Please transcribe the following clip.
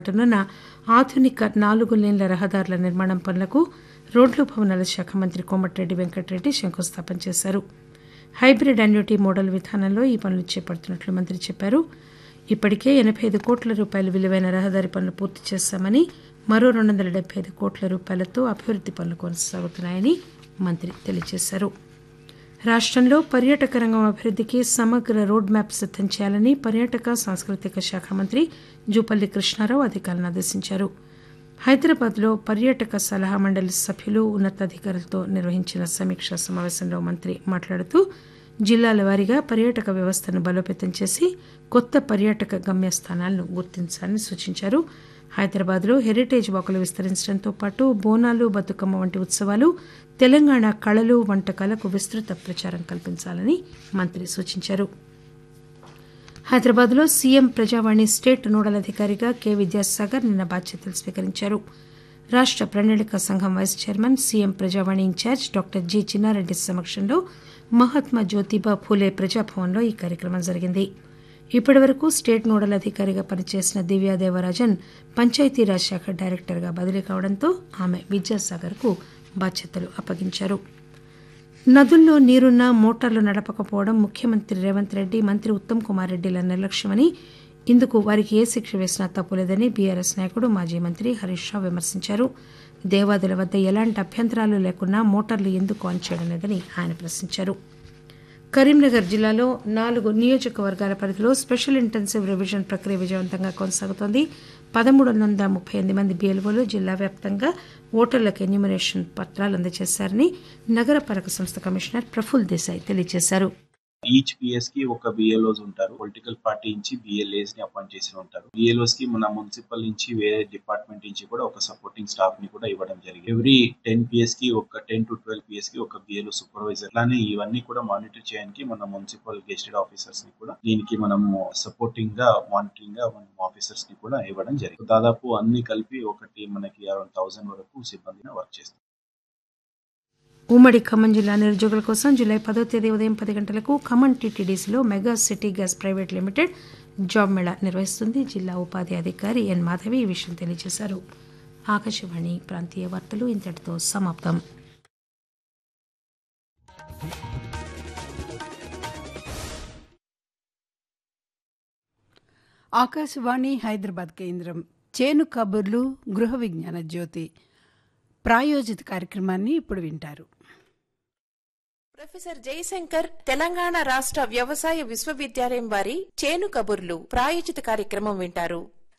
పట్టణాన ఆధునిక నాలుగు లేన్ల రహదారుల నిర్మాణం పనులకు రోడ్లు భవనాల శాఖ మంత్రి కోమటిరెడ్డి వెంకటరెడ్డి శంకుస్థాపన చేశారు హైబ్రిడ్ అన్యూటీ మోడల్ విధానంలో ఈ పనులు చేపడుతున్నట్లు మంత్రి చెప్పారు ఇప్పటికే ఎనబై ఐదు కోట్ల రూపాయల విలువైన రహదారి పనులు పూర్తి చేశామని మరో రెండు వందల డెబ్బై ఐదు కోట్ల రూపాయలతో అభివృద్ది పనులు కొనసాగుతున్నాయని మంత్రి తెలియజేశారు రాష్టంలో పర్యాటక రంగం అభివృద్దికి సమగ్ర రోడ్ మ్యాప్ సిద్దం చేయాలని పర్యాటక సాంస్కృతిక శాఖ మంత్రి జూపల్లి కృష్ణారావు అధికారులను ఆదేశించారు హైదరాబాద్లో పర్యాటక సలహా మండలి సభ్యులు ఉన్నతాధికారులతో నిర్వహించిన సమీక్షా సమావేశంలో మంత్రి మాట్లాడుతూ జిల్లాల వారీగా పర్యాటక వ్యవస్థను బలోపేతం చేసి కొత్త పర్యాటక గమ్యస్థానాలను గుర్తించాలని సూచించారు హైదరాబాద్లో హెరిటేజ్ వాకులు విస్తరించడంతో పాటు బోనాలు బతుకమ్మ వంటి ఉత్సవాలు తెలంగాణ కళలు వంటకాలకు విస్తృత ప్రచారం కల్పించాలని మంత్రి సూచించారు హైదరాబాద్లో సీఎం ప్రజావాణి స్టేట్ నోడల్ అధికారిగా కె విద్యాసాగర్ నిన్న బాధ్యతలు స్వీకరించారు రాష్ట ప్రణాళిక సంఘం vice chairman CM Prajavani incharge doctor G Chinnareddy సమక్షంలో మహాత్మా జ్యోతిబా ఫూలే ప్రజాభవన్లో ఈ కార్యక్రమం జరిగింది ఇప్పటి వరకు స్టేట్ నోడల్ అధికారిగా పనిచేసిన దివ్యా దేవరాజన్ పంచాయతీరాజ్ శాఖ డైరెక్టర్గా బదిలీ కావడంతో ఆమె విద్యాసాగర్కు బాధ్యతలు అప్పగించారు నదుల్లో నీరున్నా మోటార్లు నడపకపోవడం ముఖ్యమంత్రి రేవంత్ రెడ్డి మంత్రి ఉత్తమ్ కుమార్ రెడ్డిల నిర్లక్ష్యమని ఇందుకు వారికి ఏ శిక్ష వేసినా తప్పులేదని బీఆర్ఎస్ నాయకుడు మాజీ మంత్రి హరీష్ రావు విమర్శించారు దేవాదుల వద్ద ఎలాంటి అభ్యంతరాలు లేకున్నా మోటార్లు ఎందుకు ఆన్ చేయడం లేదని ఆయన ప్రశ్నించారు కరీంనగర్ జిల్లాలో నాలుగు నియోజకవర్గాల పరిధిలో స్పెషల్ ఇంటెన్సివ్ రివిజన్ ప్రక్రియ విజయవంతంగా కొనసాగుతోంది పదమూడు వందల ముప్పై ఎనిమిది మంది బీఎల్ఓలు జిల్లా వ్యాప్తంగా ఓటర్లకు ఎన్యూమరేషన్ పత్రాలు అందజేశారని నగరపాలక సంస్థ కమిషనర్ ప్రఫుల్ దేశాయ్ తెలియజేశారు ఈచ్ పిఎస్ కి ఒక బిఎల్ఓస్ ఉంటారు పొలిటికల్ పార్టీ నుంచి బిఎల్ఏస్ ని అపాయింట్ చేసి ఉంటారు బిఎల్ఓస్ కి మన మున్సిపల్ నుంచి వేరే డిపార్ట్మెంట్ నుంచి కూడా ఒక సపోర్టింగ్ స్టాఫ్ ని కూడా ఇవ్వడం జరిగింది ఎవ్రీ టెన్ పిఎస్ కి ఒక టెన్ టు ట్వెల్వ్ పిఎస్ కి ఒక బిఎల్ఓ సూపర్వైజర్ అలానే ఇవన్నీ కూడా మానిటర్ చేయడానికి మన మున్సిపల్ గెస్టెడ్ ఆఫీసర్స్ ని కూడా దీనికి మనం సపోర్టింగ్ గా మానిటరింగ్ గా మనం ఆఫీసర్స్ ని కూడా ఇవ్వడం జరిగింది దాదాపు అన్ని కలిపి ఒకటి మనకి అరౌండ్ థౌసండ్ వరకు సిబ్బందిని వర్క్ చేస్తారు ఉమ్మడి ఖమ్మం జిల్లా నిరుద్యోగుల కోసం జూలై పదో తేదీ ఉదయం పది గంటలకు ఖమ్మం టీటీడీసీలో mega city gas private limited job mela నిర్వహిస్తుంది జిల్లా ఉపాధి అధికారి ఎన్ మాధవి ఈ విషయం తెలియజేశారు ఆకాశవాణి ప్రాంతీయ వార్తలు ఇంతటితో సమాప్తం ఆకాశవాణి హైదరాబాద్ కేంద్రం చేను కబుర్లు గృహ విజ్ఞాన జ్యోతి ప్రాయోజిత కార్యక్రమాన్ని ఇప్పుడు వింటారు ప్రొఫెసర్ జయశంకర్ తెలంగాణ రాష్ట్ర వ్యవసాయ విశ్వవిద్యాలయం వారి చేను కబుర్లు ప్రాయోజిత కార్యక్రమం వింటారు